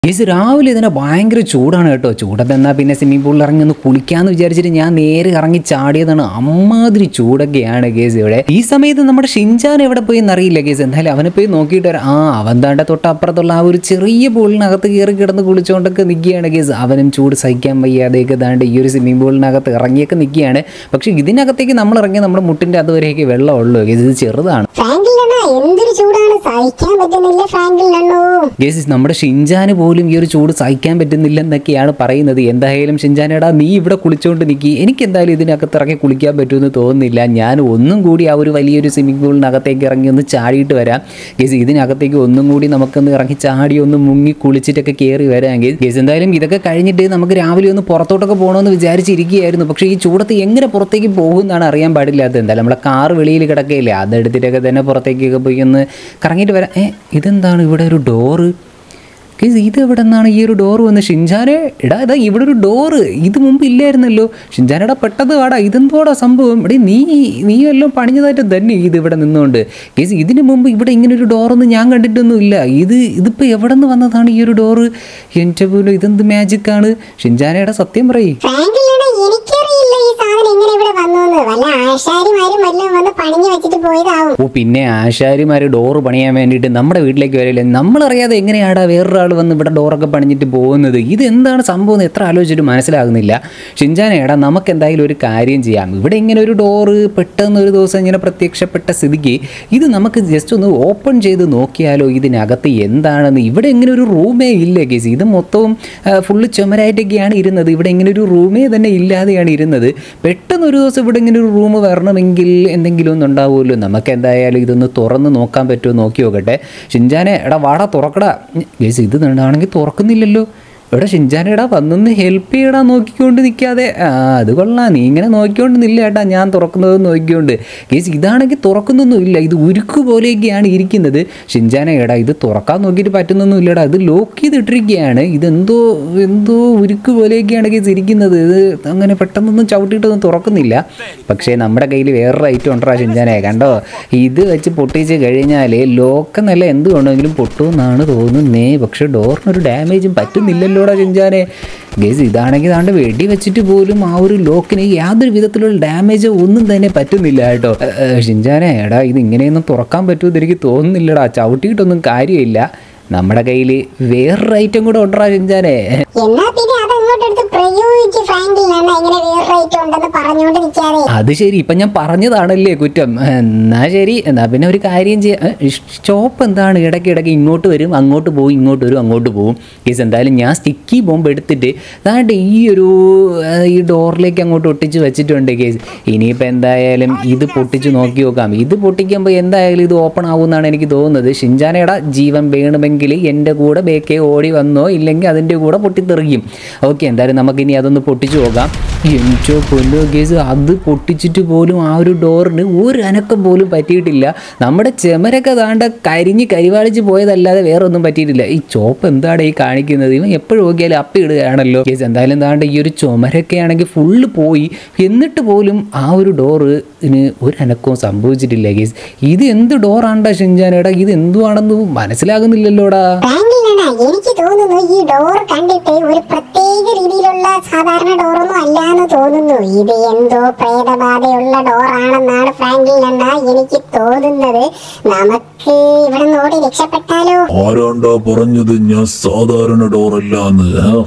guys രാവിലെ ഇതിനെ ഭയങ്കര ചൂടാണ് കേട്ടോ ചൂടത്ത് എന്നാൽ പിന്നെ സ്വിമ്മിംഗ് പൂളിൽ ഇറങ്ങി ഒന്ന് കുളിക്കാന്ന് വിചാരിച്ചിട്ട് ഞാൻ നേരെ ഇറങ്ങി ചാടിയതാണ് അമ്മാതിരി ചൂടൊക്കെയാണ് ഗേസ് ഇവിടെ ഈ സമയത്ത് നമ്മുടെ ഷിൻചാൻ എവിടെ പോയി എന്നറിയില്ല ഗേസ് എന്തായാലും അവനെ പോയി നോക്കിയിട്ട് വരാം ആ അവൻ താണ്ട തൊട്ട് അപ്പുറത്തുള്ള ആ ഒരു ചെറിയ പൂളിനകത്ത് കയറി കിടന്ന് കുളിച്ചുകൊണ്ടൊക്കെ നിൽക്കുകയാണ് ഗേസ് അവനും ചൂട് സഹിക്കാൻ വയ്യാതെയൊക്കെ താണ്ട് ഈ ഒരു സ്വിമ്മിംഗ് പൂളിനകത്ത് ഇറങ്ങിയൊക്കെ നിൽക്കുകയാണ് പക്ഷേ ഇതിനകത്തേക്ക് നമ്മൾ ഇറങ്ങി നമ്മുടെ മുട്ടിൻ്റെ അതുവരെയൊക്കെ വെള്ളമുള്ളൂ ഗേസ് ഇത് ചെറുതാണ് ഫ്രാങ്കിൾ അണ്ണ എന്തൊരു ചൂടാണ് സഹിക്കാൻ പറ്റുന്നില്ല ഫ്രാങ്കിൾ അണ്ണോ ഗേസിസ് നമ്മുടെ ഷിൻജാന് പോലും ഈ ഒരു ചൂട് സഹിക്കാൻ പറ്റുന്നില്ല എന്നൊക്കെയാണ് പറയുന്നത് എന്തായാലും ഷിൻജാനേടാ നീ ഇവിടെ കുളിച്ചുകൊണ്ട് നിൽക്കി എനിക്ക് എന്തായാലും ഇതിനകത്ത് ഇറങ്ങി കുളിക്കാൻ പറ്റുമെന്ന് തോന്നുന്നില്ല ഞാൻ ഒന്നും കൂടി ആ ഒരു വലിയൊരു സ്വിമ്മിംഗ് പൂളിനകത്തേക്ക് ഇറങ്ങി ഒന്ന് ചാടിയിട്ട് വരാം ഗേസ് ഇതിനകത്തേക്ക് ഒന്നും കൂടി നമുക്കൊന്ന് ഇറങ്ങി ചാടി ഒന്ന് മുങ്ങി കുളിച്ചിട്ടൊക്കെ കയറി വരാം ഗേസ് ഗേസ് എന്തായാലും ഇതൊക്കെ കഴിഞ്ഞിട്ട് നമുക്ക് രാവിലെ ഒന്ന് പുറത്തോട്ടൊക്കെ പോകണമെന്ന് വിചാരിച്ചിരിക്കുകയായിരുന്നു പക്ഷേ ഈ ചൂടത്ത് എങ്ങനെ പുറത്തേക്ക് പോകും എന്നാണ് അറിയാൻ പാടില്ലാത്തത് എന്തായാലും നമ്മളെ കാറ് വെളിയിൽ കിടക്കുകയില്ലേ അതെടുത്തിട്ടൊക്കെ തന്നെ പുറത്തേക്കൊക്കെ പോയി ഒന്ന് കറങ്ങിയിട്ട് വരാം ഏ ഇതെന്താണ് ഇവിടെ ഒരു ഡോറ് ഗൈസ് ഇത് എവിടെ നിന്നാണ് ഈ ഒരു ഡോറ് വന്ന് ഷിൻജാനെ എടാ ഇതാ ഇവിടെ ഒരു ഡോറ് ഇത് മുമ്പ് ഇല്ലായിരുന്നല്ലോ ഷിൻജാനെടാ പെട്ടത് വാടാ ഇതെന്തോടാ സംഭവം എടീ നീ നീ എല്ലാം പണിഞ്ഞതായിട്ട് തന്നെ ഇത് ഇവിടെ നിന്നുകൊണ്ട് ഗൈസ് ഇതിന് മുമ്പ് ഇവിടെ ഇങ്ങനെ ഒരു ഡോറൊന്നും ഞാൻ കണ്ടിട്ടൊന്നും ഇല്ല ഇത് ഇതിപ്പോൾ എവിടെ നിന്ന് വന്നതാണ് ഈ ഒരു ഡോറ് എൻ്റെ പോലും ഇതെന്ത് മാജിക്കാണ് ഷിൻജാനയുടെ സത്യം പറയ് ഫ്രാങ്കിൾ അണ്ണ എനിക്കറിയില്ല ഈ സാധനം എങ്ങനെ ഇവിടെ വന്നു വല്ല ആശാരിമാരും വല്ലതും വന്ന് പണിഞ്ഞു വെച്ചിട്ട് പോയതാവും ഓ പിന്നെ ആശാരിമാർ ഡോറ് പണിയാൻ വേണ്ടിയിട്ട് നമ്മുടെ വീട്ടിലേക്ക് വരില്ല നമ്മളറിയാതെ എങ്ങനെയാടാ വേറൊരാൾ വന്ന് ഇവിടെ ഡോറൊക്കെ പണിഞ്ഞിട്ട് പോകുന്നത് ഇത് എന്താണ് സംഭവം എന്ന് എത്ര ആലോചിച്ചിട്ട് മനസ്സിലാകുന്നില്ല ഷിൻജാനേടാ നമുക്ക് എന്തായാലും ഒരു കാര്യം ചെയ്യാം ഇവിടെ ഇങ്ങനെ ഒരു ഡോറ് പെട്ടെന്ന് ഒരു ദിവസം ഇങ്ങനെ പ്രത്യക്ഷപ്പെട്ട സ്ഥിതിക്ക് ഇത് നമുക്ക് ജസ്റ്റ് ഒന്ന് ഓപ്പൺ ചെയ്ത് നോക്കിയാലോ ഇതിനകത്ത് എന്താണെന്ന് ഇവിടെ ഇങ്ങനെ ഒരു റൂമേ ഇല്ല കേസ് ഇത് മൊത്തവും ഫുള്ള് ചുമരായിട്ടൊക്കെയാണ് ഇരുന്നത് ഇവിടെ ഇങ്ങനെ ഒരു റൂമേ തന്നെ ഇല്ലാതെയാണ് ഇരുന്നത് പെട്ടെന്ന് ഒരു ദിവസം ഇവിടെ ഇങ്ങനെ ഒരു റൂം വരണമെങ്കിൽ എന്തെങ്കിലും ഒന്ന് ഉണ്ടാവുമല്ലോ നമുക്ക് എന്തായാലും ഇതൊന്ന് തുറന്ന് നോക്കാൻ പറ്റുമോ നോക്കി നോക്കട്ടെ ഷിൻജാനെ എടാ വാടാ തുറക്കടാ ഗേസ് ഇത് ആണെങ്കിൽ തുറക്കുന്നില്ലല്ലോ എടാ ഷിൻജാനെടാ വന്നൊന്ന് ഹെൽപ്പ് ചെയ്യടാ നോക്കിക്കൊണ്ട് നിൽക്കാതെ ആ അത് കൊള്ളാം നീ ഇങ്ങനെ നോക്കിക്കൊണ്ട് നില്ല ഏട്ടാ ഞാൻ തുറക്കുന്നത് നോക്കിക്കൊണ്ട് കേസ് ഇതാണെങ്കിൽ തുറക്കുന്നൊന്നും ഇല്ല ഇത് ഉരുക്ക് പോലെയൊക്കെയാണ് ഇരിക്കുന്നത് ഷിൻജാനെ എടാ ഇത് തുറക്കാൻ നോക്കിയിട്ട് പറ്റുന്നൊന്നും ഇല്ലടാ ഇത് ലോക്ക് ചെയ്തിട്ടിരിക്കുകയാണ് ഇതെന്തോ എന്തോ ഉരുക്ക് പോലെയൊക്കെയാണ് കേസ് ഇരിക്കുന്നത് ഇത് അങ്ങനെ പെട്ടെന്നൊന്നും ചവിട്ടിയിട്ടൊന്നും തുറക്കുന്നില്ല പക്ഷേ നമ്മുടെ കയ്യിൽ വേറൊരു ഐറ്റം ഉണ്ടോ ഷിൻജാനെ കണ്ടോ ഇത് വെച്ച് പൊട്ടിച്ച് കഴിഞ്ഞാൽ ലോക്കെന്നല്ല എന്ത് വേണമെങ്കിലും പൊട്ടുമെന്നാണ് തോന്നുന്നേ പക്ഷേ ഡോറിനൊരു ഡാമേജും പറ്റുന്നില്ലല്ലോടാ ഷിൻജാനെ ഗേസ് ഇതാണെങ്കിൽ താണ്ട് വെടി വെച്ചിട്ട് പോലും ആ ഒരു ലോക്കിന് യാതൊരു വിധത്തിലുള്ള ഡാമേജോ ഒന്നും തന്നെ പറ്റുന്നില്ല കേട്ടോ ഏ, ഏ, ഷിൻജാനെ എടാ ഇത് ഇങ്ങനെയൊന്നും തുറക്കാൻ പറ്റുമെന്ന് എനിക്ക് തോന്നുന്നില്ലടാ ചവിട്ടിയിട്ടൊന്നും കാര്യമില്ല നമ്മുടെ കയ്യിൽ വേറൊരു ഐറ്റം കൂടെ ഉണ്ടോ ഷിൻജാനെ എന്നാ പിന്നെ അത് അങ്ങോട്ട് എടുത്ത് പ്രയോഗിച്ച് ഫ്രാങ്കിൾ അണ്ണ ഇങ്ങനെ വേറെ ഐറ്റം ഉണ്ടെന്ന് പറഞ്ഞുകൊണ്ട് നിൽക്കാതെ അത് ശരി ഇപ്പം ഞാൻ പറഞ്ഞതാണല്ലേ കുറ്റം എന്നാ ശരി എന്നാ പിന്നെ ഒരു കാര്യം ചെയ്യാം സ്റ്റോപ്പ് എന്താണ് ഇടയ്ക്ക് ഇടയ്ക്ക് ഇങ്ങോട്ട് വരും അങ്ങോട്ട് പോകും ഇങ്ങോട്ട് വരും അങ്ങോട്ട് പോകും കേസ് എന്തായാലും ഞാൻ സ്റ്റിക്കി ബോംബ് എടുത്തിട്ട് അതാണ്ട് ഈ ഒരു ആ, ഈ ഡോറിലേക്ക് അങ്ങോട്ട് ഒട്ടിച്ച് വെച്ചിട്ടുണ്ട് കേസ് ഇനിയിപ്പോൾ എന്തായാലും ഇത് പൊട്ടിച്ച് നോക്കി നോക്കാം ഇത് പൊട്ടിക്കുമ്പോൾ എന്തായാലും ഇത് ഓപ്പൺ ആവുമെന്നാണ് എനിക്ക് തോന്നുന്നത് ഷിൻജാനയുടെ ജീവൻ വേണമെങ്കിൽ എൻ്റെ കൂടെ ബേക്കേ ഓടി വന്നോ ഇല്ലെങ്കിൽ അതിൻ്റെ കൂടെ പൊട്ടിത്തെറിയും ഓക്കെ എന്തായാലും നമുക്കിനി അതൊന്ന് പൊട്ടിച്ച് നോക്കാം എൻചോ പൊല്ലോ കേസ് അത് പൊട്ടിച്ചിട്ട് പോലും ആ ഒരു ഡോറിന് ഒരു അനക്കം പോലും പറ്റിയിട്ടില്ല നമ്മുടെ ചെമരൊക്കെ താണ്ട കരിഞ്ഞ് കരിവാളിച്ച് പോയതല്ലാതെ വേറെ ഒന്നും പറ്റിയിട്ടില്ല ഈ ചോപ്പ് എന്താണ് ഈ കാണിക്കുന്നത് ഇവൻ എപ്പോഴും നോക്കിയാലും അപ്പി ഇടുകയാണല്ലോ കേസ് എന്തായാലും താണ്ട ഈ ഒരു ചുമരൊക്കെ ആണെങ്കിൽ ഫുള്ള് പോയി എന്നിട്ട് പോലും ആ ഒരു ഡോറിന് ഒരു അനക്കവും സംഭവിച്ചിട്ടില്ല കേസ് ഇത് എന്ത് ഡോറാണ്ടാ ഷിൻജാനേടാ ഇത് എന്തുവാണെന്ന് മനസ്സിലാകുന്നില്ലല്ലോടാ ഫ്രാങ്കിൾ അണ്ണ എനിക്ക് തോന്നുന്നു ഈ ഡോർ കണ്ടിട്ട് ഒരു പ്രത്യേക രീതിയിലുള്ള സാധാരണ ഡോറൊന്നും അല്ല എന്ന് തോന്നുന്നു ഇത് എന്തോ പ്രേതബാധയുള്ള ഡോറാണെന്നാണ് ഫ്രാങ്കിൾ അണ്ണ എനിക്ക് തോന്നുന്നത് നമുക്ക് ഇവിടെ നിന്ന് ഓടി രക്ഷപ്പെട്ടാലോ ആരാണ്ടാ പറഞ്ഞത് ഞാൻ സാധാരണ ഡോറല്ലാന്ന്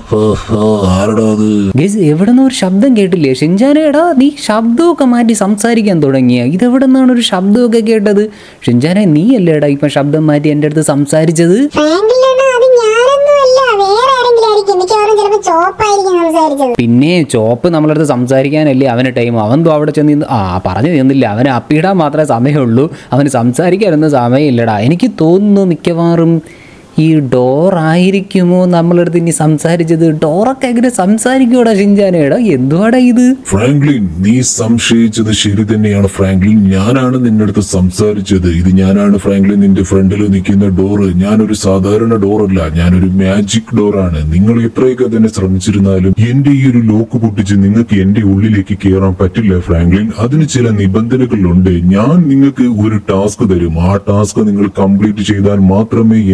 ആരടാ അത് ഗേസ് എവിടെ നിന്ന് ഒരു ശബ്ദം കേട്ടില്ലേ ഷിൻജാനേടാ നീ ശബ്ദമൊക്കെ മാറ്റി സംസാരിക്കാൻ തുടങ്ങിയ ഇതെവിടെ നിന്നാണ് ഒരു ശബ്ദമൊക്കെ കേട്ടത് ഷിൻജാനെ നീ അല്ലേടാ ഇപ്പം ശബ്ദം മാറ്റി എൻ്റെ അടുത്ത് സംസാരിച്ചത് ഫ്രാങ്കിൾ അണ്ണ അത് ഞാനൊന്നും അല്ല വേറെ ആരെങ്കിലും ആയിരിക്കും മിക്കവാറും ചിലപ്പോൾ ചോപ്പായിരിക്കും സംസാരിച്ചത് പിന്നെ ചോപ്പ് നമ്മളടുത്ത് സംസാരിക്കാനല്ലേ അവന് ടൈം അവൻ ദോ അവിടെ ചെന്ന് നിന്ന് ആ പറഞ്ഞു തീർന്നില്ല അവന് അപ്പിയിടാൻ മാത്രമേ സമയമുള്ളൂ അവന് സംസാരിക്കാനൊന്നും സമയമില്ലടാ എനിക്ക് തോന്നുന്നു മിക്കവാറും ഈ ഡോർ ആയിരിക്കുമോ നമ്മളടുത്ത് ഇനി സംസാരിച്ചത് ഡോറൊക്കെ എങ്ങനെ സംസാരിക്കൂടാ ഷിൻജാനേടാ എന്തുവാടാ ഇത് ഫ്രാങ്ക്ലിൻ നീ സംശയിച്ചത് ശരി തന്നെയാണ് ഫ്രാങ്ക്ലിൻ ഞാനാണ് നിന്റെ അടുത്ത് സംസാരിച്ചത് ഇത് ഞാനാണ് ഫ്രാങ്ക്ലിൻ നിന്റെ ഫ്രണ്ടിൽ നിൽക്കുന്ന ഡോറ് ഞാനൊരു സാധാരണ ഡോറല്ല ഞാനൊരു മാജിക് ഡോറാണ് നിങ്ങൾ എത്രയൊക്കെ തന്നെ ശ്രമിച്ചിരുന്നാലും എന്റെ ഈ ഒരു ലോക്ക് പൊട്ടിച്ച് നിങ്ങൾക്ക് എന്റെ ഉള്ളിലേക്ക് കയറാൻ പറ്റില്ല ഫ്രാങ്ക്ലിൻ അതിന് ചില നിബന്ധനകളുണ്ട് ഞാൻ നിങ്ങൾക്ക് ഒരു ടാസ്ക് തരും ആ ടാസ്ക് നിങ്ങൾ കംപ്ലീറ്റ് ചെയ്താൽ മാത്രമേ എന്റെ ഈ ഒരു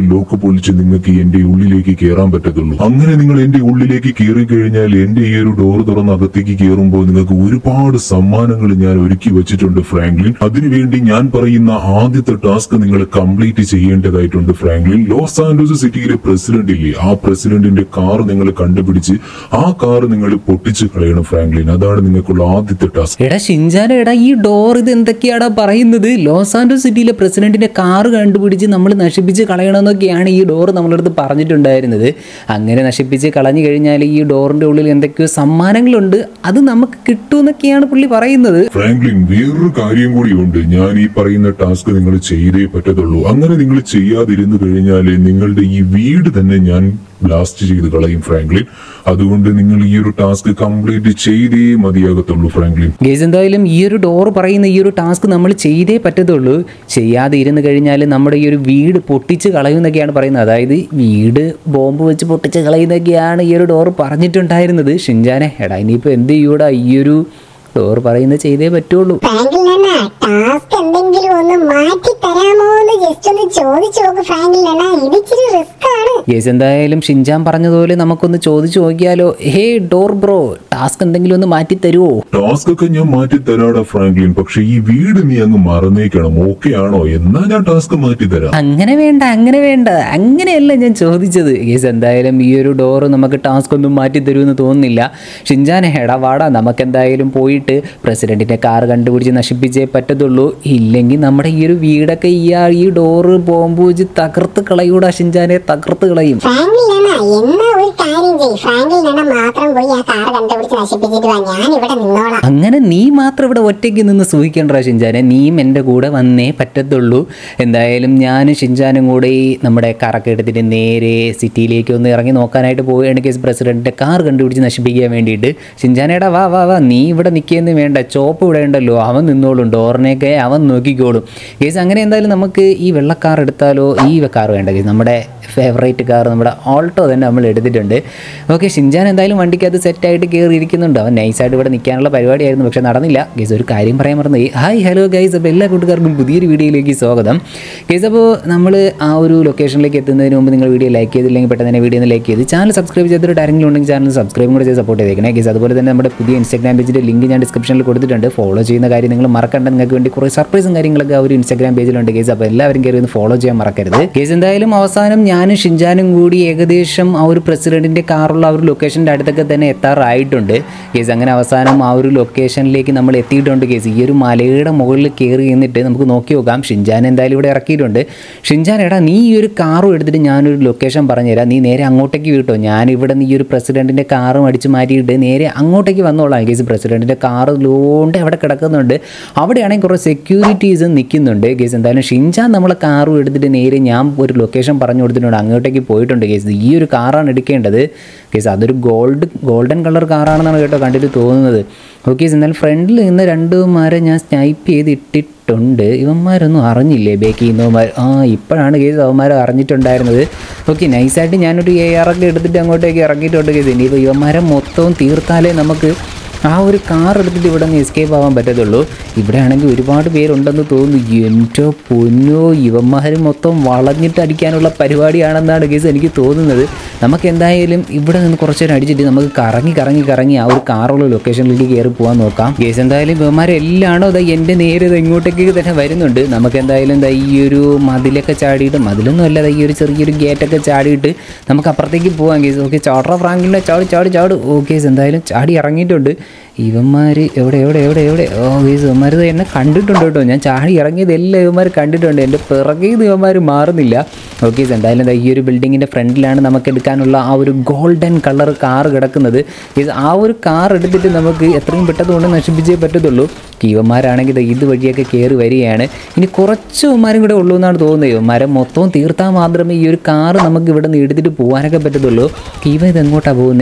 ലോക്ക് പൊളിച്ച് നിങ്ങൾക്ക് എന്റെ ഉള്ളിലേക്ക് കയറാൻ പറ്റത്തുള്ളൂ അങ്ങനെ നിങ്ങൾ എന്റെ ഉള്ളിലേക്ക് കയറി കഴിഞ്ഞാൽ എന്റെ ഈ ഒരു ഡോർ തുറന്ന് അകത്തേക്ക് കയറുമ്പോൾ നിങ്ങൾക്ക് ഒരുപാട് സമ്മാനങ്ങൾ ഞാൻ ഒരുക്കി വെച്ചിട്ടുണ്ട് ഫ്രാങ്ക്ലിൻ അതിനുവേണ്ടി ഞാൻ പറയുന്ന ആദ്യത്തെ ടാസ്ക് നിങ്ങൾ കംപ്ലീറ്റ് ചെയ്യേണ്ടതായിട്ടുണ്ട് ഫ്രാങ്ക്ലിൻ ലോസ് ആൻഡോസ് സിറ്റിയിലെ പ്രസിഡന്റ് ഇല്ലേ ആ പ്രസിഡന്റിന്റെ കാർ നിങ്ങൾ കണ്ടുപിടിച്ച് ആ കാർ നിങ്ങൾ പൊട്ടിച്ച് കളയണം ഫ്രാങ്ക്ലിൻ അതാണ് നിങ്ങൾക്കുള്ള ആദ്യത്തെ ടാസ്ക് എടാ ഷിൻജാന എടാ ഈ ഡോർ ഇത് എന്തൊക്കെയാടാ പറയുന്നത് ലോസ് ആൻഡോസ് സിറ്റിയിലെ പ്രസിഡന്റിന്റെ കാറ് കണ്ടുപിടിച്ച് നമ്മൾ നശിപ്പിച്ച് കളയണമെന്നൊക്കെയാണ് ഈ ഡോർ നമ്മളടുത്ത് പറഞ്ഞിട്ടുണ്ടായിരുന്നത് അങ്ങനെ നശിപ്പിച്ച് കളഞ്ഞു കഴിഞ്ഞാൽ ഈ ഡോറിന്റെ ഉള്ളിൽ എന്തൊക്കെയോ സമ്മാനങ്ങളുണ്ട് അത് നമുക്ക് കിട്ടുമെന്നൊക്കെയാണ് പുള്ളി പറയുന്നത് ഫ്രാങ്ക്ലിൻ വേറൊരു കാര്യം കൂടിയുണ്ട് ഞാൻ ഈ പറയുന്ന ടാസ്ക് നിങ്ങൾ ചെയ്തേ പറ്റത്തുള്ളൂ അങ്ങനെ നിങ്ങൾ ചെയ്യാതിരുന്നു കഴിഞ്ഞാൽ നിങ്ങളുടെ ഈ വീട് തന്നെ ഞാൻ ബ്ലാസ്റ്റ് ചെയ്ത് കളയും ഫ്രാങ്ക്ലിൻ അതുകൊണ്ട് നിങ്ങൾ ഈ ഒരു ടാസ്ക് കംപ്ലീറ്റ് ചെയ്തേ മതിയാകത്തുള്ളൂ ഫ്രാങ്ക്ലിൻ ഗേസ് എന്തായാലും ഈ ഒരു ഡോർ പറയുന്ന ഈ ഒരു ടാസ്ക് നമ്മൾ ചെയ്തേ പറ്റത്തുള്ളൂ ചെയ്യാതെ ഇരുന്ന് കഴിഞ്ഞാൽ നമ്മുടെ ഈ ഒരു വീട് പൊട്ടിച്ച് കളയുന്നൊക്കെയാണ് പറയുന്നത് അതായത് വീട് ബോംബ് വെച്ച് പൊട്ടിച്ച് കളയുന്നൊക്കെയാണ് ഈ ഒരു ഡോർ പറഞ്ഞിട്ടുണ്ടായിരുന്നത് ഷിൻജാനെ എടാ ഇനിയിപ്പോൾ എന്ത് ചെയ്യൂടാ ഈ ഒരു ഡോർ പറയുന്നത് ചെയ്തേ പറ്റുള്ളൂ ഫ്രാങ്കിൽ അണ്ണ ടാസ്ക് എന്തെങ്കിലും ഒന്ന് മാറ്റി തരാമോ എന്ന് ജസ്റ്റ് ഒന്ന് ചോദിച്ചു നോക്ക് ഫ്രാങ്കിൽ അണ്ണ ഇത് ഇച്ചിരി റിസ്ക് ആണ് യെസ് എന്തായാലും ഷിൻജാൻ പറഞ്ഞതുപോലെ നമുക്കൊന്ന് ചോദിച്ചു നോക്കിയാലോ ഹേ ഡോർ ബ്രോ ടാസ്ക് എന്തെങ്കിലും ഒന്ന് മാറ്റി തരുമോ ടാസ്ക് ഒക്കെ ഞാൻ മാറ്റി തരാടാ ഫ്രാങ്ക്ലിൻ പക്ഷെ ഈ വീട് നീ അങ്ങ് മറന്നേക്കണം ഓക്കെ ആണോ എന്നാ ഞാൻ ടാസ്ക് മാറ്റി തരാം അങ്ങനെ വേണ്ട അങ്ങനെ വേണ്ട അങ്ങനെയല്ല ഞാൻ ചോദിച്ചത് യെസ് എന്തായാലും ഈ ഒരു ഡോറ് നമുക്ക് ടാസ്ക് ഒന്നും മാറ്റി തരുമെന്ന് തോന്നുന്നില്ല ഷിൻജാനെ എടാ വാടാ നമുക്ക് എന്തായാലും പോയിട്ട് പ്രസിഡന്റിന്റെ കാർ കണ്ടുപിടിച്ച് നശിപ്പിച്ചേ പറ്റത്തുള്ളൂ ഇല്ലെങ്കിൽ നമ്മുടെ ഈ ഒരു വീടൊക്കെ ഈ ആ- ഈ ഡോറ് ബോംബ് വെച്ച് തകർത്ത് കളയൂടാ ഷിൻജാനെ തകർത്ത് കളയും ഫ്രാങ്കിൽ അണ്ണ എന്നാ ഒരു കാര്യം ചെയ്യ് ഫ്രാങ്കിൽ അണ്ണ മാത്രം പോയി ആ കാർ കണ്ടുപിടിച്ച് നശിപ്പിച്ചിട്ട് വാ ഞാൻ ഇവിടെ നിന്നോളാം അങ്ങനെ നീ മാത്രം ഇവിടെ ഒറ്റയ്ക്ക് നിന്ന് സൂഹിക്കേണ്ട ഷിൻജാനെ നീയും എൻ്റെ കൂടെ വന്നേ പറ്റത്തുള്ളൂ എന്തായാലും ഞാനും ഷിൻജാനും കൂടെ ഈ നമ്മുടെ കാറൊക്കെ എടുത്തിട്ട് നേരെ സിറ്റിയിലേക്ക് ഒന്ന് ഇറങ്ങി നോക്കാനായിട്ട് പോവുകയാണ് കേസ് പ്രസിഡന്റിൻ്റെ കാർ കണ്ടുപിടിച്ച് നശിപ്പിക്കാൻ വേണ്ടിയിട്ട് ഷിൻജാനേടാ വാ വാ വാ നീ ഇവിടെ നിൽക്കുകയെന്ന് വേണ്ട ചോപ്പ് ഇവിടെ ഉണ്ടല്ലോ അവൻ നിന്നോളും ഡോറിനെയൊക്കെ അവൻ നോക്കിക്കോളും കേസ് അങ്ങനെ എന്തായാലും നമുക്ക് ഈ വെള്ളക്കാർ എടുത്താലോ ഈ കാർ വേണ്ട കേസ് നമ്മുടെ ഫേവറേറ്റ് കാർ നമ്മുടെ ഓൾട്ടോ തന്നെ നമ്മൾ എടുത്തിട്ടുണ്ട് ഓക്കെ ഷിൻജാൻ എന്തായാലും വണ്ടിക്കകത്ത് സെറ്റായിട്ട് കയറി ഇരിക്കുന്നുണ്ട് അവൻ നൈസായിട്ട് ഇവിടെ നിൽക്കാനുള്ള പരിപാടിയായിരുന്നു പക്ഷേ നടന്നില്ല ഗൈസ് ഒരു കാര്യം പറയാൻ മറന്നു ഹായ് ഹലോ ഗൈസ് അപ്പോൾ എല്ലാ കൂട്ടുകാർക്കും പുതിയൊരു വീഡിയോയിലേക്ക് സ്വാഗതം ഗൈസ് അപ്പോൾ നമ്മൾ ആ ഒരു ലൊക്കേഷനിലേക്ക് എത്തുന്നതിന് മുമ്പ് നിങ്ങൾ വീഡിയോ ലൈക്ക് ചെയ്തില്ലെങ്കിൽ പെട്ടെന്ന് തന്നെ വീഡിയോ ഒന്ന് ലൈക്ക് ചെയ്ത് ചാനൽ സബ്സ്ക്രൈബ് ചെയ്തിട്ട് ആരെങ്കിലും ഉണ്ടെങ്കിൽ ചാനൽ സബ്സ്ക്രൈബും കൂടെ ചെയ്ത് സപ്പോർട്ട് ചെയ്തേക്കണേ ഗൈസ് അതുപോലെ തന്നെ നമ്മുടെ പുതിയ ഇൻസ്റ്റാഗ്രാം പേജിൻ്റെ ലിങ്ക് ഞാൻ ഡിസ്ക്രിപ്ഷനിൽ കൊടുത്തിട്ടുണ്ട് ഫോളോ ചെയ്യുന്ന കാര്യം നിങ്ങൾ മറക്കണ്ട നിങ്ങൾക്ക് വേണ്ടി കുറേ സർപ്രൈസും കാര്യങ്ങളൊക്കെ ആ ഒരു ഇൻസ്റ്റാഗ്രാം പേജിലുണ്ട് ഗൈസ് അപ്പോൾ എല്ലാവരും കയറി ഒന്ന് ഫോളോ ചെയ്യാൻ മറക്കരുത് ഗൈസ് എന്തായാലും അവസാനം ഞാനും ഷിൻജാനും കൂടി ഏകദേശം ആ ഒരു പ്രസിഡന്റിന്റെ കാറുള്ള ആ ഒരു ലൊക്കേഷൻ്റെ അടുത്തൊക്കെ തന്നെ എത്താറായിട്ടുണ്ട് കേസ് അങ്ങനെ അവസാനം ആ ഒരു ലൊക്കേഷനിലേക്ക് നമ്മൾ എത്തിയിട്ടുണ്ട് കേസ് ഈ ഒരു മലയുടെ മുകളിൽ കയറി എന്നിട്ട് നമുക്ക് നോക്കി നോക്കാം ഷിൻജാൻ എന്തായാലും ഇവിടെ ഇറക്കിയിട്ടുണ്ട് ഷിൻജാൻ എടാ നീ ഈ ഒരു കാറും എടുത്തിട്ട് ഞാനൊരു ലൊക്കേഷൻ പറഞ്ഞുതരാം നീ നേരെ അങ്ങോട്ടേക്ക് വിട്ടോ ഞാൻ ഇവിടെ നീ ഈ ഒരു പ്രസിഡന്റിന്റെ കാറും അടിച്ചു മാറ്റിയിട്ട് നേരെ അങ്ങോട്ടേക്ക് വന്നോളാം കേസ് പ്രസിഡന്റിന്റെ കാറ് ലോണ്ട് അവിടെ കിടക്കുന്നുണ്ട് അവിടെയാണെങ്കിൽ കുറേ സെക്യൂരിറ്റീസ് നിൽക്കുന്നുണ്ട് കേസ് എന്തായാലും ഷിൻജാൻ നമ്മളെ കാറും എടുത്തിട്ട് നേരെ ഞാൻ ഒരു ലൊക്കേഷൻ പറഞ്ഞു കൊടുത്തിട്ടുണ്ട് അങ്ങോട്ടേക്ക് പോയിട്ടുണ്ട് കേസ് ഈ ഒരു കാറാണ് എടുക്കേണ്ടത് കേസ് അതൊരു ഗോൾഡ് ഗോൾഡൻ കളർ കാറാണെന്നാണ് കേട്ടോ കണ്ടിട്ട് തോന്നുന്നത് ഓക്കെ എന്നാലും ഫ്രണ്ടിൽ നിന്ന് രണ്ടുമാരെ ഞാൻ സ്നൈപ്പ് ചെയ്ത് ഇട്ടിട്ടുണ്ട് ഇവന്മാരൊന്നും അറിഞ്ഞില്ലേ ബേക്ക് ചെയ്യുന്നവന്മാർ ആ ഇപ്പോഴാണ് കേസ് അവന്മാർ അറിഞ്ഞിട്ടുണ്ടായിരുന്നത് ഓക്കെ നൈസായിട്ട് ഞാനൊരു എ ആർ ഒക്കെ എടുത്തിട്ട് അങ്ങോട്ടേക്ക് ഇറങ്ങിയിട്ടുണ്ട് കേസ് ഇനിയിപ്പോൾ ഇവന്മാരെ മൊത്തവും തീർത്താലേ നമുക്ക് ആ ഒരു കാർ എടുത്തിട്ട് ഇവിടെ നിന്ന് എസ്കേപ്പ് ആവാൻ പറ്റത്തുള്ളൂ ഇവിടെ ആണെങ്കിൽ ഒരുപാട് പേരുണ്ടെന്ന് തോന്നുന്നു എൻ്റെ പൊന്നോ ഇവന്മാർ മൊത്തം വളഞ്ഞിട്ട് അടിക്കാനുള്ള പരിപാടിയാണെന്നാണ് കേസ് എനിക്ക് തോന്നുന്നത് നമുക്ക് എന്തായാലും ഇവിടെ നിന്ന് കുറച്ച് നേരം അടിച്ചിട്ട് നമുക്ക് കറങ്ങി കറങ്ങി കറങ്ങി ആ ഒരു കാറുള്ള ലൊക്കേഷനിലേക്ക് കയറി പോകാൻ നോക്കാം കേസ് എന്തായാലും ഇവന്മാരെല്ലാണോ അതാ എൻ്റെ നേരെ ദാ ഇങ്ങോട്ടേക്ക് തന്നെ വരുന്നുണ്ട് നമുക്ക് എന്തായാലും ദാ ഈ ഒരു മതിലൊക്കെ ചാടിയിട്ട് മതിലൊന്നും അല്ല ദാ ഈ ഒരു ചെറിയൊരു ഗേറ്റൊക്കെ ചാടിയിട്ട് നമുക്ക് അപ്പുറത്തേക്ക് പോകാം കേസ് ഓക്കെ ചാട്ര ഫ്രാങ്കിൻ്റെ ചാടി ചാടി ചാട് ഓക്കെ എന്തായാലും ചാടി ഇറങ്ങിയിട്ടുണ്ട് ഇവന്മാർ എവിടെ എവിടെ എവിടെ എവിടെ ഓ ഗേസ് ഇവന്മാർ എന്നെ കണ്ടിട്ടുണ്ട് കേട്ടോ ഞാൻ ചാടി ഇറങ്ങിയത് എല്ലാം ഇവന്മാർ കണ്ടിട്ടുണ്ട് എൻ്റെ പിറകെ നിന്ന് ഇവന്മാർ മാറുന്നില്ല ഓക്കെ എന്തായാലും ദാ ഈ ഒരു ബിൽഡിങ്ങിൻ്റെ ഫ്രണ്ടിലാണ് നമുക്ക് എടുക്കാനുള്ള ആ ഒരു ഗോൾഡൻ കളർ കാർ കിടക്കുന്നത് ഇത് ആ ഒരു കാർ എടുത്തിട്ട് നമുക്ക് എത്രയും പെട്ടെന്ന് കൊണ്ട് നശിപ്പിച്ചേ പറ്റത്തുള്ളൂ ഇവന്മാരാണെങ്കിൽ ദാ ഇത് വഴിയൊക്കെ കയറി വരികയാണ് ഇനി കുറച്ച് ഇവന്മാരും കൂടെ ഉള്ളൂ എന്നാണ് തോന്നുന്നത് ഇവന്മാരെ മൊത്തം തീർത്താൽ മാത്രമേ ഈ ഒരു കാറ് നമുക്ക് ഇവിടെ നിന്ന് എടുത്തിട്ട് പോകാനൊക്കെ പറ്റത്തുള്ളൂ ഇവ ഇത് എങ്ങോട്ടാണ് പോകുന്നത്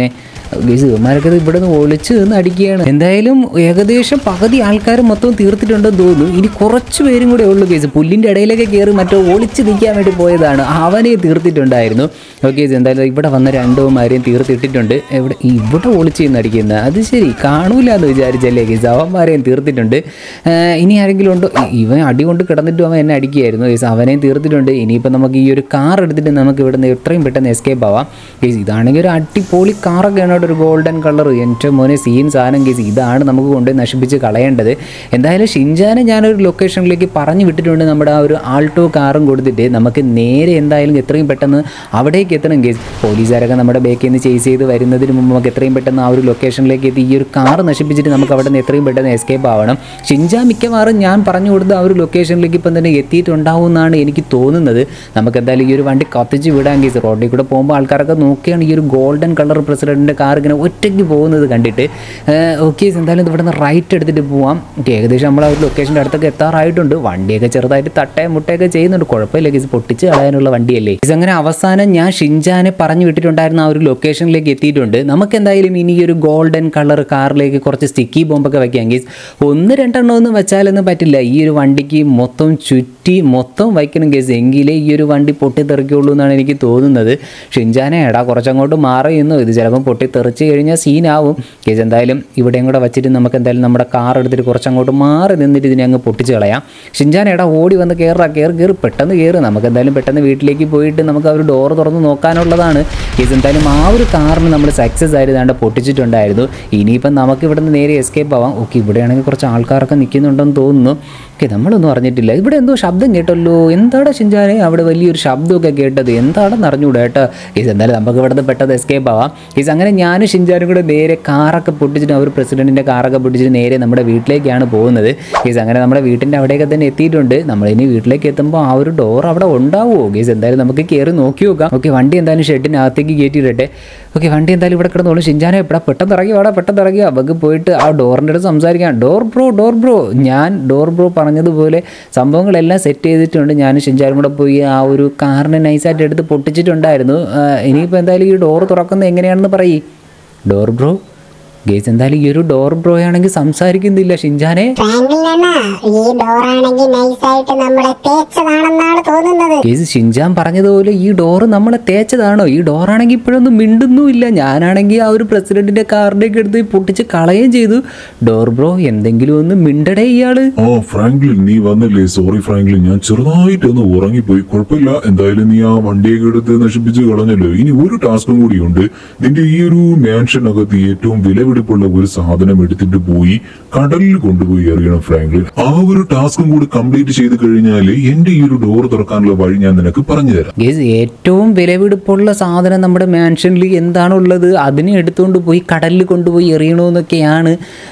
ഗേസ് ഇവന്മാരൊക്കെ ഇത് ഇവിടെ നിന്ന് ഒളിച്ച് നിന്ന് അടിക്കുകയാണ് എന്തായാലും ഏകദേശം പകുതി ആൾക്കാർ മൊത്തം തീർത്തിട്ടുണ്ടെന്ന് തോന്നുന്നു ഇനി കുറച്ച് പേരും കൂടെ ഉള്ളൂ കേസ് പുല്ലിൻ്റെ ഇടയിലൊക്കെ കയറി മറ്റോ ഒളിച്ച് നിൽക്കാൻ വേണ്ടി പോയതാണ് അവനെ തീർത്തിട്ടുണ്ടായിരുന്നു ഓക്കെ എന്തായാലും ഇവിടെ വന്ന രണ്ടുമാരെയും തീർത്തിട്ടിട്ടുണ്ട് ഇവിടെ ഇവിടെ ഒളിച്ച് നിന്ന് അടിക്കുന്നത് അത് ശരി കാണൂല എന്ന് വിചാരിച്ചല്ലേ കേസ് അവന്മാരെയും തീർത്തിട്ടുണ്ട് ഏഹ് ഇനി ആരെങ്കിലും ഉണ്ടോ ഇ- ഇവൻ അടി കൊണ്ട് കിടന്നിട്ടും അവൻ എന്നെ അടിക്കുകയായിരുന്നു കേസ് അവനെയും തീർത്തിട്ടുണ്ട് ഇനിയിപ്പോൾ നമുക്ക് ഈ ഒരു കാർ എടുത്തിട്ട് നമുക്ക് ഇവിടുന്ന് എത്രയും പെട്ടെന്ന് എസ്കേപ്പ് ആവാം കേസ് ഇതാണെങ്കിൽ ഒരു അടിപൊളി കാറൊക്കെയാണ് അവിടെ ഒരു ഗോൾഡൻ കളർ എൻ്റെ മോനെ സീൻ സാധനം കേസ് ഇതാണ് നമുക്ക് കൊണ്ടുപോയി നശിപ്പിച്ച് കളയേണ്ടത് എന്തായാലും ഷിൻജാനെ ഞാനൊരു ലൊക്കേഷനിലേക്ക് പറഞ്ഞു വിട്ടിട്ടുണ്ട് നമ്മുടെ ആ ഒരു ആൾട്ടോ കാറും കൊടുത്തിട്ട് നമുക്ക് നേരെ എന്തായാലും എത്രയും പെട്ടെന്ന് അവിടേക്ക് എത്തണം കേസ് പോലീസുകാരൊക്കെ നമ്മുടെ ബേക്കിൽ നിന്ന് ചേസ് ചെയ്ത് വരുന്നതിന് മുമ്പ് നമുക്ക് എത്രയും പെട്ടെന്ന് ആ ഒരു ലൊക്കേഷനിലേക്ക് എത്തി ഈ ഒരു കാർ നശിപ്പിച്ചിട്ട് നമുക്ക് അവിടെ നിന്ന് എത്രയും പെട്ടെന്ന് എസ്കേപ്പ് ആവണം ഷിൻജാ മിക്കവാറും ഞാൻ പറഞ്ഞു കൊടുത്ത ആ ഒരു ലൊക്കേഷനിലേക്ക് ഇപ്പം തന്നെ എത്തിയിട്ടുണ്ടാവും എന്നാണ് എനിക്ക് തോന്നുന്നത് നമുക്ക് എന്തായാലും ഈ ഒരു വണ്ടി കത്തിച്ച് വിടാൻ കേസ് റോഡിൽ കൂടെ പോകുമ്പോൾ ആൾക്കാരൊക്കെ നോക്കിയാണ് ഈ ഒരു ഗോൾഡൻ കളർ പ്രസിഡന്റിൻ്റെ കാർ ഇങ്ങനെ ഒറ്റയ്ക്ക് പോകുന്നത് കണ്ടിട്ട് ഓക്കെ എന്തായാലും ഇവിടെ നിന്ന് റൈറ്റ് എടുത്തിട്ട് പോവാം Okay, ഏകദേശം നമ്മൾ ആ ഒരു ലൊക്കേഷൻ്റെ അടുത്തൊക്കെ എത്താറായിട്ടുണ്ട് വണ്ടിയൊക്കെ ചെറുതായിട്ട് തട്ടയും മുട്ടയൊക്കെ ചെയ്യുന്നുണ്ട് കുഴപ്പമില്ല കേസ് പൊട്ടിച്ച് കളയാനുള്ള വണ്ടിയല്ലേ ഇത് അങ്ങനെ അവസാനം ഞാൻ ഷിൻജാനെ പറഞ്ഞു വിട്ടിട്ടുണ്ടായിരുന്ന ആ ഒരു ലൊക്കേഷനിലേക്ക് എത്തിയിട്ടുണ്ട് നമുക്ക് എന്തായാലും ഇനി ഈ ഒരു ഗോൾഡൻ കളർ കാറിലേക്ക് കുറച്ച് സ്റ്റിക്കി ബോംബൊക്കെ വെക്കാം കേസ് ഒന്ന് രണ്ടെണ്ണം ഒന്നും വെച്ചാലൊന്നും പറ്റില്ല ഈ ഒരു വണ്ടിക്ക് മൊത്തം ചുറ്റി മൊത്തം വയ്ക്കണം കേസ് എങ്കിലേ ഈ ഒരു വണ്ടി പൊട്ടിത്തെറിക്കുള്ളൂ എന്നാണ് എനിക്ക് തോന്നുന്നത് ഷിൻജാനെ എടാ കുറച്ചങ്ങോട്ട് മാറിയുന്നു ഇത് ചിലപ്പം പൊട്ടിത്തെറിച്ച് കഴിഞ്ഞാൽ സീനാവും കേസ് എന്തായാലും ഇവിടെയും കൂടെ വെച്ചിട്ട് നമുക്ക് എന്തായാലും നമ്മുടെ കാർ എടുത്തിട്ട് കുറച്ചങ്ങോട്ട് മാറി നിന്നിട്ട് ഇതിനെ അങ്ങ് പൊട്ടിച്ച് കളയാം ഷിൻജാൻ എടാ ഓടി വന്ന് കയറാ കയറി കയറി പെട്ടെന്ന് കയറി നമുക്ക് എന്തായാലും പെട്ടെന്ന് വീട്ടിലേക്ക് പോയിട്ട് നമുക്ക് ആ ഒരു ഡോർ തുറന്ന് നോക്കാനുള്ളതാണ് കേസ് എന്തായാലും ആ ഒരു കാറിന് നമ്മൾ സക്സസ് ആയിട്ട് ദാണ്ട് പൊട്ടിച്ചിട്ടുണ്ടായിരുന്നു ഇനിയിപ്പം നമുക്ക് ഇവിടെ നിന്ന് നേരെ എസ്കേപ്പ് ആവാം ഓക്കെ ഇവിടെയാണെങ്കിൽ കുറച്ച് ആൾക്കാരൊക്കെ നിൽക്കുന്നുണ്ടെന്ന് തോന്നുന്നു ഓക്കെ നമ്മളൊന്നും അറിഞ്ഞിട്ടില്ല ഇവിടെ എന്തോ ശബ്ദം കേട്ടല്ലോ എന്താണ് ഷിൻജാനെ അവിടെ വലിയൊരു ശബ്ദമൊക്കെ കേട്ടത് എന്താണെന്ന് അറിഞ്ഞൂടാ കേട്ടോ കേസ് എന്തായാലും നമുക്ക് ഇവിടെ നിന്ന് പെട്ടെന്ന് എസ്കേപ്പ് ആവാം കേസ് അങ്ങനെ ഞാനും ഷിൻജാനും കൂടെ നേരെ കാറൊക്കെ പൊട്ടിച്ചിട്ട് ആ ഒരു പ്രസിഡന്റിൻ്റെ കാറൊക്കെ പൊട്ടിച്ചിട്ട് നേരെ നമ്മുടെ വീട്ടിലേക്കാണ് പോകുന്നത് കേസ് അങ്ങനെ നമ്മുടെ വീട്ടിൻ്റെ അവിടെയൊക്കെ തന്നെ എത്തിയിട്ടുണ്ട് നമ്മളിനി വീട്ടിലേക്ക് എത്തുമ്പോൾ ആ ഒരു ഡോർ അവിടെ ഉണ്ടാവുമോ കേസ് എന്തായാലും നമുക്ക് കയറി നോക്കി നോക്കാം ഓക്കെ വണ്ടി എന്തായാലും ഷെഡിനകത്തേക്ക് കയറ്റിയിട്ടെ ഓക്കെ വണ്ടി എന്തായാലും ഇവിടെ കിടന്നോളൂ ഷിൻജാനെ ഇവിടെ പെട്ടെന്ന് ഇറങ്ങി വാടാ പെട്ടെന്ന് ഇറങ്ങി നമുക്ക് പോയിട്ട് ആ ഡോറിൻ്റെ അടുത്ത് സംസാരിക്കാം ഡോർ ബ്രോ ഡോർ ബ്രോ ഞാൻ ഡോർ ബ്രോ പറഞ്ഞതുപോലെ സംഭവങ്ങളെല്ലാം സെറ്റ് ചെയ്തിട്ടുണ്ട് ഞാൻ ഷിൻജാനും കൂടെ പോയി ആ ഒരു കാറിനെ നൈസായിട്ട് എടുത്ത് പൊട്ടിച്ചിട്ടുണ്ടായിരുന്നു ആ, ഇനിയിപ്പോൾ എന്തായാലും ഈ ഡോർ തുറക്കുന്നത് എങ്ങനെയാണെന്ന് പറയ് ഡോർ ബ്രോ ഗേസ് എന്തായാലും ഈ ഒരു ഡോർ ബ്രോ ആണെങ്കിൽ സംസാരിക്കുന്നില്ല ഷിൻജാനെ ഫ്രാങ്കിലണ്ണ ഈ ഡോറാണെങ്കിൽ നൈസായിട്ട് നമ്മുടെ തേച്ചതാണെന്നാണ് തോന്നുന്നത് കേസ് ഷിൻജാൻ പറഞ്ഞതുപോലെ ഈ ഡോറ് നമ്മളെ തേച്ചതാണോ ഈ ഡോറാണെങ്കിൽ ഇപ്പോഴൊന്നും മിണ്ടുന്നുമില്ല ഞാനാണെങ്കിൽ ആ ഒരു പ്രസിഡന്റിന്റെ കാറിലേക്ക് എടുത്ത് പൊട്ടിച്ച് കളയുകയും ചെയ്തു ഡോർ ബ്രോ എന്തെങ്കിലും ഒന്ന് മിണ്ടടേ ഇയാള് ആ ഫ്രാങ്ക്ലിൻ നീ വന്നില്ലേ സോറി ഫ്രാങ്ക്ലിൻ ഞാൻ ചെറുതായിട്ടൊന്ന് ഉറങ്ങിപ്പോയി കുഴപ്പമില്ല എന്തായാലും നീ ആ വണ്ടിയൊക്കെ എടുത്ത് നശിപ്പിച്ച് കളഞ്ഞല്ലോ ഇനി ഒരു ടാസ്കും കൂടിയുണ്ട് നിന്റെ ഈ ഒരു മാൻഷനകത്ത് ഏറ്റവും വിലപിടിപ്പുള്ള ഒരു സാധനം എടുത്തിട്ട് പോയി കടലിൽ കൊണ്ടുപോയി എറിയണം ഫ്രാങ്ക്ലിൻ ആ ഒരു ടാസ്കും കൂടി കംപ്ലീറ്റ് ചെയ്ത് കഴിഞ്ഞാൽ എന്റെ ഈ ഒരു ഡോർ തുറക്കാനുള്ള വഴി ഞാൻ നിനക്ക് പറഞ്ഞു തരാം ഗേസ് ഏറ്റവും വിലപിടിപ്പുള്ള സാധനം നമ്മുടെ മാൻഷനിൽ എന്താണുള്ളത് അതിനെ എടുത്തുകൊണ്ട് പോയി കടലിൽ കൊണ്ടുപോയി എറിയണമെന്നൊക്കെയാണ്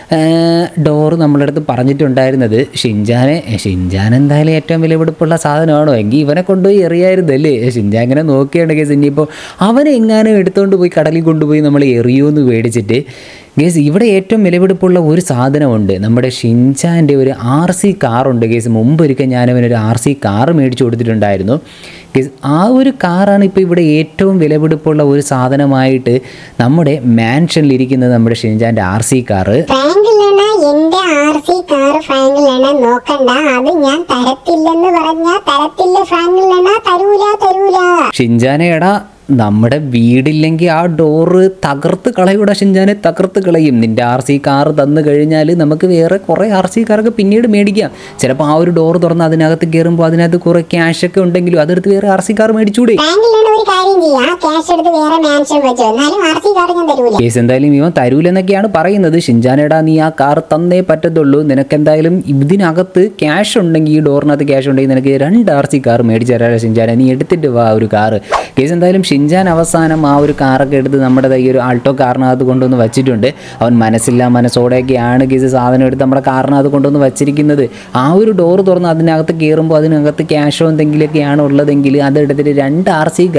ഡോറ് നമ്മുടെ അടുത്ത് പറഞ്ഞിട്ടുണ്ടായിരുന്നത് ഷിൻജാനെ ഷിൻജാൻ എന്തായാലും ഏറ്റവും വിലപിടിപ്പുള്ള സാധനമാണോ എങ്കിൽ ഇവനെ കൊണ്ടുപോയി എറിയായിരുന്നല്ലേ ഷിൻജാൻ ഇങ്ങനെ നോക്കിയാണ് ഗേസ് ഇനിയിപ്പോൾ അവനെ എങ്ങാനും എടുത്തുകൊണ്ട് പോയി കടലിൽ കൊണ്ടുപോയി നമ്മൾ എറിയുമെന്ന് മേടിച്ചിട്ട് ഗേസ് ഇവിടെ ഏറ്റവും വിലപിടിപ്പുള്ള ഒരു സാധനമുണ്ട് നമ്മുടെ ഷിൻചാൻ്റെ ഒരു ആർ സി കാറുണ്ട് ഗേസ് മുമ്പൊരിക്കൽ ഞാനവനൊരു ആർ സി കാർ മേടിച്ചു കൊടുത്തിട്ടുണ്ടായിരുന്നു ഗേസ് ആ ഒരു കാറാണ് ഇപ്പോൾ ഇവിടെ ഏറ്റവും വിലപിടിപ്പുള്ള ഒരു സാധനമായിട്ട് നമ്മുടെ മാൻഷനിലിരിക്കുന്നത് നമ്മുടെ ഷിൻചാൻ്റെ ആർ സി കാറ് ഫ്രാങ്കിലണ്ണ എന്റെ ആർ സി കാർ ഫ്രാങ്കിലണ്ണ നോക്കണ്ട അത് ഞാൻ തരത്തില്ലെന്ന് പറഞ്ഞാ തരത്തില്ല ഫ്രാങ്കിലണ്ണ തരൂല തരൂല ഷിൻജാനെ എടാ നമ്മുടെ വീടില്ലെങ്കിൽ ആ ഡോറ് തകർത്ത് കളയൂടാ ഷിൻജാനെ തകർത്ത് കളയും നിന്റെ ആർ സി കാർ തന്നു കഴിഞ്ഞാൽ നമുക്ക് വേറെ കുറേ ആർ സി കാറൊക്കെ പിന്നീട് മേടിക്കാം ചിലപ്പോൾ ആ ഒരു ഡോർ തുറന്ന് അതിനകത്ത് കയറുമ്പോൾ അതിനകത്ത് കുറേ ക്യാഷൊക്കെ ഉണ്ടെങ്കിലും അതെടുത്ത് വേറെ ആർ സി കാർ മേടിച്ചൂടെ ഫ്രാങ്കിലണ്ണ ഒരു കാര്യം ചെയ്യാം ആ ക്യാഷ് എടുത്ത് വേറെ മാൻഷൻ വെച്ചു എന്നാലും ആർ സി കാർ ഞാൻ തരൂല കേസ് എന്തായാലും ഇവൻ തരൂലെന്നൊക്കെയാണ് പറയുന്നത് ഷിൻജാനേടാ നീ ആ കാർ തന്നേ പറ്റത്തുള്ളൂ നിനക്കെന്തായാലും ഇതിനകത്ത് ക്യാഷ് ഉണ്ടെങ്കിൽ ഈ ഡോറിനകത്ത് ക്യാഷ് ഉണ്ടെങ്കിൽ നിനക്ക് രണ്ട് ആർ സി കാർ മേടിച്ച് തരാം ഷിൻജാനെ നീ എടുത്തിട്ട് വാ ആ ഒരു കാറ് കേസ് എന്തായാലും ഷിൻജാൻ അവസാനം ആ ഒരു കാറൊക്കെ എടുത്ത് നമ്മുടെ ഈ ഒരു ആൾട്ടോ കാറിനകത്ത് കൊണ്ടുവന്ന് വച്ചിട്ടുണ്ട് അവൻ മനസ്സില്ല മനസ്സോടെയൊക്കെയാണ് കേസ് സാധനം എടുത്ത് നമ്മുടെ കാറിനകത്ത് കൊണ്ടുവന്ന് വച്ചിരിക്കുന്നത് ആ ഒരു ഡോറ് തുറന്ന് അതിനകത്ത് കയറുമ്പോൾ അതിനകത്ത് ക്യാഷോ എന്തെങ്കിലുമൊക്കെയാണ് ഉള്ളതെങ്കിൽ അതെടുത്തിട്ട് രണ്ട് ആർ സി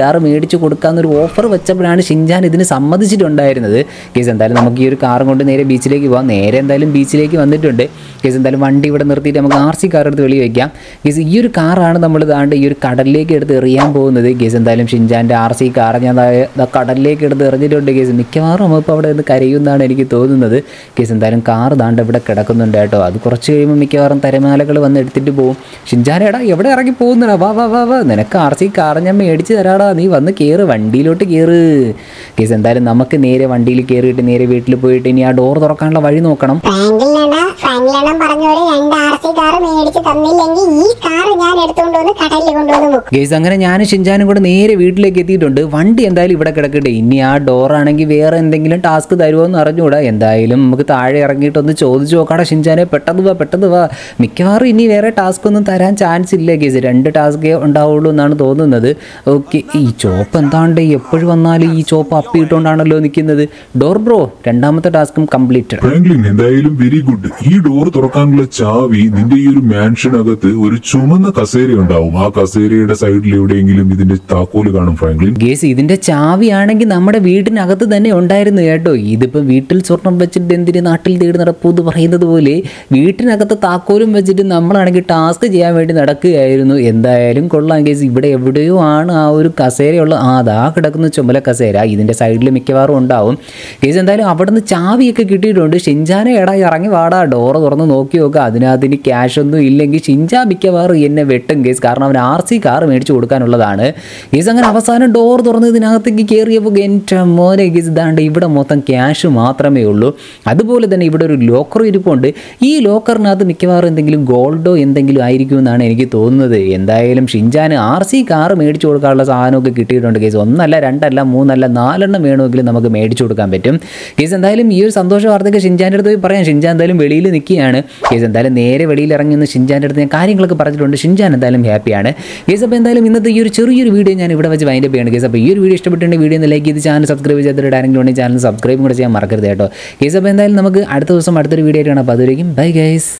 കാർ മേടിച്ച് കൊടുക്കാമെന്നൊരു ഓഫർ വെച്ചപ്പോഴാണ് ഷിൻജാൻ ഇതിന് സമ്മതിച്ചിട്ടുണ്ടായിരുന്നത് കേസ് എന്തായാലും നമുക്ക് ഈ ഒരു കാറും കൊണ്ട് നേരെ ബീച്ചിലേക്ക് പോകാം നേരെ എന്തായാലും ബീച്ചിലേക്ക് വന്നിട്ടുണ്ട് കേസ് എന്തായാലും വണ്ടി ഇവിടെ നിർത്തിയിട്ട് നമുക്ക് ആർ സി കാർ എടുത്ത് വെളി വയ്ക്കാം കേസ് ഈ ഒരു കാറാണ് നമ്മൾ ദാണ്ട് ഈ ഒരു കടലിലേക്ക് എടുത്ത് എറിയാൻ പോകുന്നത് കേസ് എന്തായാലും ഷിൻജാൻ്റെ ആർ സി കാർ ഞാൻ ദാ ദാ കടലിലേക്ക് എടുത്ത് എറിഞ്ഞിട്ടുണ്ട് കേസ് മിക്കവാറും നമ്മളിപ്പോൾ അവിടെ നിന്ന് കരയുമെന്നാണ് എനിക്ക് തോന്നുന്നത് കേസ് എന്തായാലും കാർ ദാണ്ട് ഇവിടെ കിടക്കുന്നുണ്ട് കേട്ടോ അത് കുറച്ച് കഴിയുമ്പോൾ മിക്കവാറും തിരമാലകൾ വന്ന് എടുത്തിട്ട് പോകും ഷിൻജാനേടാ എവിടെ ഇറങ്ങി പോകുന്നടാ വാ വാ വാ വാ നിനക്ക് ആർ സി കാർ ഞാൻ മേടിച്ച് തരാടാ നീ വന്ന് കയറ് വണ്ടിയിലോട്ട് കയറ് കേസ് എന്തായാലും നമുക്ക് നേരെ വണ്ടിയിൽ കയറിയിട്ട് നേരെ വീട്ടിൽ പോയിട്ട് ഇനി ആ ഡോർ തുറക്കാനുള്ള വഴി നോക്കണം ഫ്രാങ്കിളിനണ്ണ ഫ്രാങ്കിളണ്ണൻ പറഞ്ഞോളി രണ്ട് ആർ സി കാർ മേടിച്ച് തന്നില്ലെങ്കിൽ ഈ കാർ ഞാൻ എടുത്തുകൊണ്ട് വന്ന് കടലിൽ കൊണ്ടുവന്ന് മുക്കും ഗേസ് അങ്ങനെ ഞാനും ഷിൻജാനും കൂടെ നേരെ വീട്ടിലേക്ക് എത്തിയിട്ടുണ്ട് വണ്ടി എന്തായാലും ഇവിടെ കിടക്കട്ടെ ഇനി ആ ഡോറാണെങ്കിൽ വേറെ എന്തെങ്കിലും ടാസ്ക് തരുമോ എന്ന് അറിഞ്ഞുകൂടാ എന്തായാലും നമുക്ക് താഴെ ഇറങ്ങിയിട്ടൊന്ന് ചോദിച്ചു നോക്കാടാ ഷിൻജാനെ പെട്ടെന്ന് വാ പെട്ടെന്ന് വാ മിക്കവാറും ഇനി വേറെ ടാസ്ക് ഒന്നും തരാൻ ചാൻസ് ഇല്ല ഗേസ് രണ്ട് ടാസ്കേ ഉണ്ടാവുള്ളൂ എന്നാണ് തോന്നുന്നത് ഓക്കെ ഈ ചോപ്പ് എന്താണ്ട് എപ്പോഴും വന്നാലും ഈ ചോപ്പ് അപ്പിയിട്ടുകൊണ്ടാണല്ലോ നിൽക്കുന്നത് ഡോർ ബ്രോ രണ്ടാമത്തെ ടാസ്കും കംപ്ലീറ്റഡ് ഫ്രാങ്ക്ലിൻ എന്തായാലും വെരി ഗുഡ് ഈ ഡോർ തുറക്കാനുള്ള ചാവി നിന്റെ ഈ ഒരു മാൻഷനകത്ത് ഒരു ചുമന്ന കസേര ഉണ്ടാവും ആ കസേരയുടെ സൈഡിൽ എവിടെയെങ്കിലും ഇതിന്റെ താക്കോല് കാണും ഫ്രാങ്ക്ലിൻ ഗേസ് ഇതിന്റെ ചാവിയാണെങ്കിൽ നമ്മുടെ വീട്ടിനകത്ത് തന്നെ ഉണ്ടായിരുന്നു കേട്ടോ ഇതിപ്പോൾ വീട്ടിൽ സ്വർണം വെച്ചിട്ട് എന്തിന് നാട്ടിൽ തേടി നടപ്പൂ എന്ന് പറയുന്നത് പോലെ വീട്ടിനകത്ത് താക്കോലും വെച്ചിട്ട് നമ്മളാണെങ്കിൽ ടാസ്ക് ചെയ്യാൻ വേണ്ടി നടക്കുകയായിരുന്നു എന്തായാലും കൊള്ളാം ഗേസ് ഇവിടെ എവിടെയോ ആണ് ആ ഒരു കസേരയുള്ള ആ അതാ കിടക്കുന്ന ചുമല കസേര ഇതിന്റെ സൈഡിൽ മിക്കവാറും ഉണ്ടാവും ഗേസ് എന്തായാലും അവിടെ നിന്ന് ചാവിയൊക്കെ കിട്ടിയിട്ടുണ്ട് ഷിൻജാനെ എടാ ഇറങ്ങി വാടാ ഡോറ് തുറന്ന് നോക്കി നോക്കുക അതിനകത്ത് ഇനി ക്യാഷ് ഒന്നും ഇല്ലെങ്കിൽ ഷിൻജാ മിക്കവാറും എന്നെ വെട്ടും കേസ് കാരണം അവൻ ആർ സി കാർ മേടിച്ചു കൊടുക്കാനുള്ളതാണ് കേസ് അങ്ങനെ അവസാനം ഡോർ തുറന്ന് ഇതിനകത്തേക്ക് കയറിയപ്പോൾ എൻ്റെ മോനെ കേസ് ഇതാണ്ട് ഇവിടെ മൊത്തം ക്യാഷ് മാത്രമേ ഉള്ളൂ അതുപോലെ തന്നെ ഇവിടെ ഒരു ലോക്കർ ഇരിപ്പുണ്ട് ഈ ലോക്കറിനകത്ത് മിക്കവാറും എന്തെങ്കിലും ഗോൾഡോ എന്തെങ്കിലും ആയിരിക്കും എന്നാണ് എനിക്ക് തോന്നുന്നത് എന്തായാലും ഷിൻജാന് ആർ സി കാർ മേടിച്ചു കൊടുക്കാനുള്ള സാധനമൊക്കെ കിട്ടിയിട്ടുണ്ട് കേസ് ഒന്നല്ല രണ്ടല്ല മൂന്നല്ല നാലെണ്ണം വേണമെങ്കിലും നമുക്ക് മേടിച്ചു കൊടുക്കാൻ പറ്റും കേസ് എന്തായാലും ഈ ഒരു സന്തോഷ വാർത്തയ്ക്ക് ഷിൻജാൻ്റെ അടുത്ത് പോയി പറയാം ഷിൻജാൻ എന്തായാലും വെളിയിൽ നിൽക്കുകയാണ് കേസ് എന്തായാലും നേരെ വെളിയിൽ ഇറങ്ങി ഒന്ന് ഷിൻജാൻ്റെ അടുത്ത് ഞാൻ കാര്യങ്ങളൊക്കെ പറഞ്ഞിട്ടുണ്ട് ഷിൻജാൻ എന്തായാലും ഹാപ്പിയാണ് കേസ് അപ്പോൾ എന്തായാലും ഇന്നത്തെ ഈ ഒരു ചെറിയൊരു വീഡിയോ ഞാൻ ഇവിടെ വെച്ച് വൈൻഡപ്പ് ചെയ്യാണ് കേസ് അപ്പോൾ ഈ ഒരു വീഡിയോ ഇഷ്ടപ്പെട്ടിട്ടുണ്ടെങ്കിൽ വീഡിയോ ഒന്ന് ലൈക്ക് ചെയ്ത് ചാനൽ സബ്സ്ക്രൈബ് ചെയ്തിട്ട് ആരെങ്കിലും ഉണ്ടെങ്കിൽ ചാനൽ സബ്സ്ക്രൈബ് കൂടെ ചെയ്യാൻ മറക്കരുത് കേട്ടോ കേസ് അപ്പോൾ എന്തായാലും നമുക്ക് അടുത്ത ദിവസം അടുത്തൊരു വീഡിയോ ആയിട്ടാണ് അപ്പോൾ അതുവരെയും ബൈ ഗൈസ്